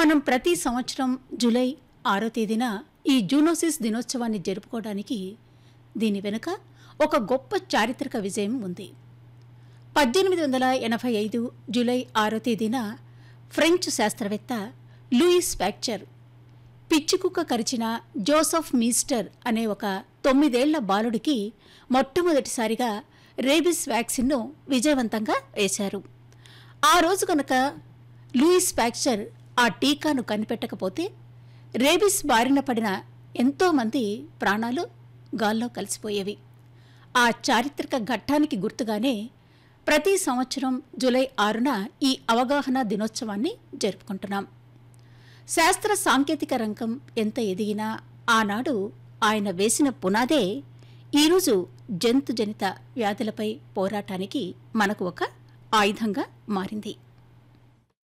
మనం ప్రతి సంవత్సరం జూలై ఆరో తేదీన ఈ జూనోసిస్ దినోత్సవాన్ని జరుపుకోవడానికి దీని వెనుక ఒక గొప్ప చారిత్రక విజయం ఉంది పద్దెనిమిది వందల ఎనభై ఐదు జూలై ఆరో తేదీన ఫ్రెంచ్ శాస్త్రవేత్త లూయిస్ ఫ్యాక్చర్ పిచ్చికుక్క కరిచిన జోసఫ్ మీస్టర్ అనే ఒక తొమ్మిదేళ్ల బాలుడికి మొట్టమొదటిసారిగా రేబిస్ వ్యాక్సిన్ను విజయవంతంగా వేశారు ఆ రోజు కనుక లూయిస్ ఫ్యాక్చర్ ఆ టీకాను కనిపెట్టకపోతే రేబిస్ బారిన పడిన ఎంతోమంది ప్రాణాలు గాల్లో కలిసిపోయేవి ఆ చారిత్రక ఘట్టానికి గుర్తుగానే ప్రతి సంవత్సరం జూలై ఆరున ఈ అవగాహన దినోత్సవాన్ని జరుపుకుంటున్నాం శాస్త్ర సాంకేతిక రంగం ఎంత ఎదిగినా ఆనాడు ఆయన వేసిన పునాదే ఈరోజు జంతుజనిత వ్యాధులపై పోరాటానికి మనకు ఒక ఆయుధంగా మారింది